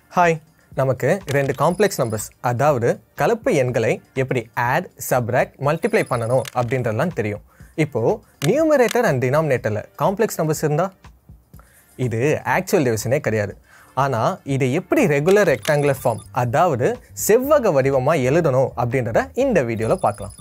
hi நமக்கு ரெண்டு complex numbers அதாவது கலப்பு எண்களை எப்படி ஆட் சப்ராக்ட் மல்டிப்ளை பண்ணணும் அப்படின்றதெல்லாம் தெரியும் இப்போது நியூமரேட்டர் அண்ட் டினாமினேட்டரில் காம்ப்ளெக்ஸ் நம்பர்ஸ் இருந்தா இது ஆக்சுவல் டிவிஷனே கிடையாது ஆனால் இதை எப்படி ரெகுலர் ரெக்டாங்குலர் ஃபார்ம் அதாவது செவ்வக வடிவமாக எழுதணும் அப்படின்றத இந்த வீடியோவில் பார்க்கலாம்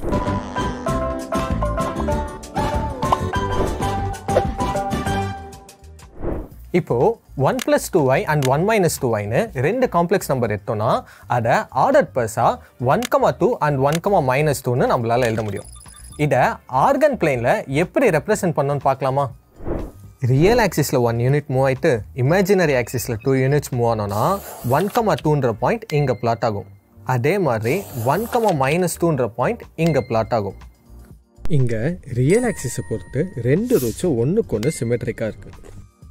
இப்போ one plus two Y and one minus two ஒய்னு ரெண்டு காம்ப்ளெக்ஸ் நம்பர் எடுத்தோம்னா அதை ஆர்டர் பர்ஸாக one comma two and one comma minus டூன்னு நம்மளால் எழுத முடியும் இதை ஆர்கன் பிளேனில் எப்படி ரெப்ரசன்ட் பண்ணணும்னு பார்க்கலாமா ரியல் ஆக்சிஸில் ஒன் யூனிட் மூவ் ஆயிட்டு இமேஜினரி ஆக்சிஸில் டூ யூனிட்ஸ் மூவ் ஆனோன்னா ஒன் கமா டூன்ற பாயிண்ட் இங்கே பிளாட் ஆகும் அதே மாதிரி ஒன் கமா மைனஸ் டூன்ற பாயிண்ட் இங்கே பிளாட் ஆகும் இங்கே ரியல் ஆக்சிஸை பொறுத்து ரெண்டு ரூட்ஸும் ஒன்றுக்கு ஒன்று சிமெட்ரிக்காக இருக்குது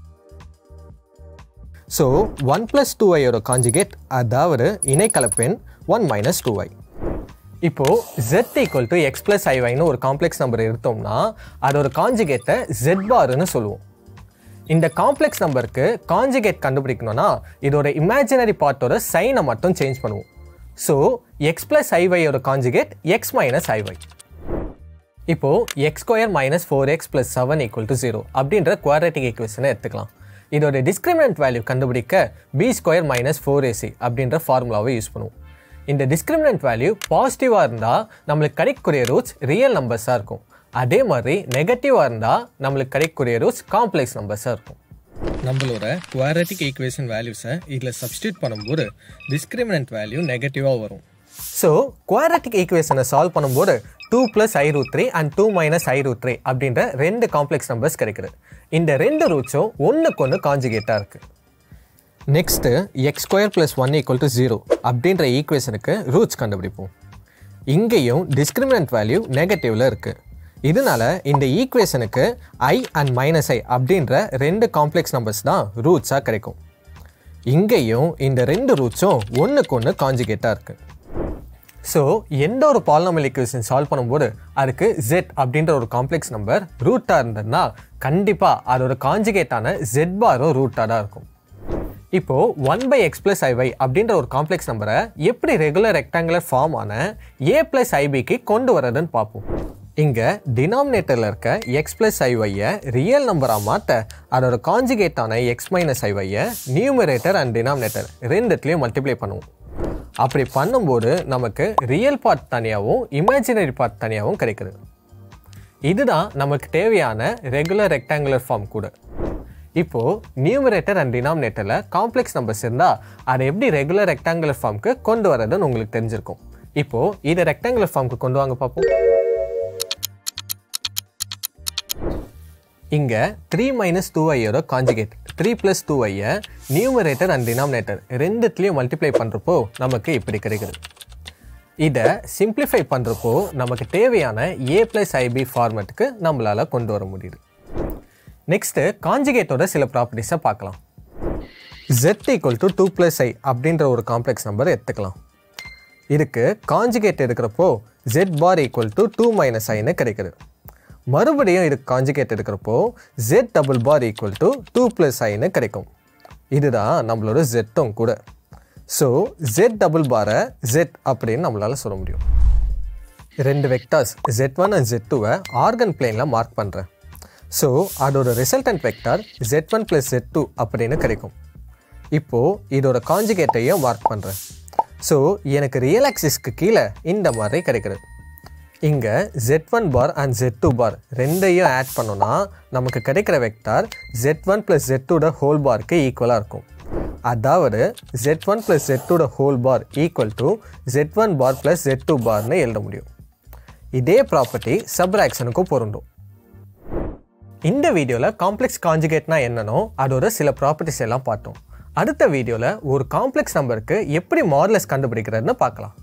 ஸோ ஒன் ப்ளஸ் டூ ஐயோட காஞ்சுகேட் அதாவது இணைக்கலப்பெண் ஒன் மைனஸ் டூ ஐ இப்போது Z equal to X plus ஐவைன்னு ஒரு காம்ப்ளெக்ஸ் நம்பர் எடுத்தோம்னா அதோட காஞ்சுகேட்டை ஜெட் பார்னு சொல்லுவோம் இந்த காம்ப்ளெக்ஸ் நம்பருக்கு காஞ்சுகேட் கண்டுபிடிக்கணும்னா இதோட இமேஜினரி பார்ட்டோட சைனை மட்டும் சேஞ்ச் பண்ணுவோம் ஸோ எக்ஸ் ப்ளஸ் ஐவையோட காஞ்சுகேட் எக்ஸ் மைனஸ் ஐவை இப்போது X square minus four X plus seven equal to zero அப்படின்ற குவாட்ரேட்டிக் ஈக்குவேஷனை எடுத்துக்கலாம் இதோட டிஸ்கிரிமினன்ட் வேல்யூ கண்டுபிடிக்க B square minus four AC அப்படின்ற ஃபார்முலாவை யூஸ் பண்ணுவோம் இந்த டிஸ்கிரிமினன்ட் வேல்யூ பாசிட்டிவாக இருந்தால் நம்மளுக்கு கிடைக்கக்கூடிய ரூட்ஸ் ரியல் நம்பர்ஸாக இருக்கும் அதே மாதிரி நெகட்டிவாக இருந்தால் நம்மளுக்கு கிடைக்கக்கூடிய ரூட்ஸ் காம்ப்ளெக்ஸ் நம்பர்ஸாக இருக்கும் நம்மளோட குவாட்ரேட்டிக் ஈக்குவேஷன் வேல்யூஸை இதில் சப்ஸ்டியூட் பண்ணும்போது டிஸ்கிரிமினன்ட் வேல்யூ நெகட்டிவாக வரும் ஸோ குவாட்ரட்டிக் ஈக்குவேஷனை சால்வ் பண்ணும்போது two plus I root three and two minus I root three அப்படின்ற ரெண்டு காம்ப்ளெக்ஸ் நம்பர்ஸ் கிடைக்குது இந்த ரெண்டு ரூட்ஸும் ஒன்றுக்கு ஒன்று காஞ்சுகேட்டாக இருக்குது next X square plus one equal to zero அப்படின்ற ஈக்குவேஷனுக்கு ரூட்ஸ் கண்டுபிடிப்போம் இங்கேயும் டிஸ்கிரிமினன்ட் வேல்யூ நெகட்டிவில் இருக்குது இதனால இந்த ஈக்குவேஷனுக்கு ஐ அண்ட் மைனஸ் ஐ அப்படின்ற ரெண்டு காம்ப்ளெக்ஸ் நம்பர்ஸ் தான் ரூட்ஸாக கிடைக்கும் இங்கேயும் இந்த ரெண்டு ரூட்ஸும் ஒன்றுக்கு ஒன்று காஞ்சுகேட்டாக இருக்குது ஸோ எந்த ஒரு பாலினாமல் ஈக்குவேஷன் சால்வ் பண்ணும்போது அதுக்கு ஜெட் அப்படின்ற ஒரு காம்ப்ளெக்ஸ் நம்பர் ரூட்டாக இருந்ததுன்னா கண்டிப்பாக அதோட காஞ்சுகேட்டான ஜெட் பாரும் ரூட்டாக தான் இருக்கும் இப்போது ஒன் பை எக்ஸ் ப்ளஸ் ஐவை அப்படின்ற ஒரு காம்ப்ளெக்ஸ் நம்பரை எப்படி ரெகுலர் ரெக்டாங்குலர் ஃபார்ம் ஆன ஏ ப்ளஸ் ஐபிக்கு கொண்டு வரதுன்னு பார்ப்போம் இங்கே டினாமினேட்டரில் இருக்க எக்ஸ் ப்ளஸ் ஐவையை ரியல் நம்பராக மாற்ற அதோட காஞ்சுகேட்டான எக்ஸ் மைனஸ் ஐவையை நியூமரேட்டர் அண்ட் டினாமினேட்டர் ரெண்டுத்துலேயும் மல்டிப்ளை பண்ணுவோம் அப்படி பண்ணும்போது நமக்கு ரியல் பார்ட் தனியாகவும் இமேஜினரி பார்ட் தனியாகவும் கிடைக்குது இதுதான் நமக்கு தேவையான ரெகுலர் ரெக்டாங்குலர் ஃபார்ம் கூட இப்போது நியூமரேட்டர் அண்ட் டினாமினேட்டரில் காம்ப்ளெக்ஸ் நம்பர்ஸ் இருந்தால் அதை எப்படி ரெகுலர் ரெக்டாங்குலர் ஃபார்முக்கு கொண்டு வரதுன்னு உங்களுக்கு தெரிஞ்சிருக்கும் இப்போது இதை ரெக்டாங்குலர் ஃபார்முக்கு கொண்டு வாங்க பார்ப்போம் இங்கே த்ரீ மைனஸ் டூ ஐயோட காஞ்சுகேட் த்ரீ ப்ளஸ் டூ ஐயை நியூமரேட்டர் அண்ட் டினாமினேட்டர் ரெண்டுத்துலேயும் மல்டிப்ளை பண்ணுறப்போ நமக்கு இப்படி கிடைக்குது இதை சிம்பிளிஃபை பண்ணுறப்போ நமக்கு தேவையான ஏ ப்ளஸ் ஐபி ஃபார்மேட்டுக்கு நம்மளால் கொண்டு வர முடியுது நெக்ஸ்ட்டு காஞ்சுகேட்டோட சில ப்ராப்பர்ட்டிஸை பார்க்கலாம் Z equal to two plus I அப்படின்ற ஒரு காம்ப்ளெக்ஸ் நம்பர் எடுத்துக்கலாம் இதுக்கு காஞ்சுகேட் எடுக்கிறப்போ Z bar equal to two minus ஐன்னு கிடைக்குது மறுபடியும் இதுக்கு காஞ்சுகேட் எடுக்கிறப்போ Z double bar equal to two plus ஐன்னு கிடைக்கும் இதுதான் நம்மளோட ஜெட்டும் கூட ஸோ ஜெட் டபுள் பாரை ஜெட் அப்படின்னு நம்மளால் சொல்ல முடியும் ரெண்டு vectors Z one and Z டூவை ஆர்கன் பிளேனில் மார்க் பண்ணுறேன் ஸோ அதோட resultant vector Z one plus Z two அப்படின்னு கிடைக்கும் இப்போது இதோட காஞ்சுகேட்டையும் மார்க் பண்ணுறேன் ஸோ எனக்கு ரியல் ஆக்சிஸ்க்கு கீழே இந்த மாதிரி கிடைக்கிறது இங்கே Z one bar and Z two bar ரெண்டையும் ஆட் பண்ணோன்னா நமக்கு கிடைக்கிற vector Z one plus Z டூட ஹோல் பாருக்கு ஈக்குவலாக இருக்கும் அதாவது ஜெட் ஒன் ப்ளஸ் ஜெட் டூட whole bar equal to Z one bar plus Z two பார்னு எழுத முடியும் இதே ப்ராப்பர்ட்டி சப்ராக்ஷனுக்கும் பொருந்தும் இந்த வீடியோவில் காம்ப்ளெக்ஸ் காஞ்சுகேட்னா என்னன்னோ அதோட சில ப்ராப்பர்ட்டிஸ் எல்லாம் பார்த்தோம் அடுத்த வீடியோவில் ஒரு காம்ப்ளெக்ஸ் நம்பருக்கு எப்படி மாடலஸ் கண்டுபிடிக்கிறதுன்னு பார்க்கலாம்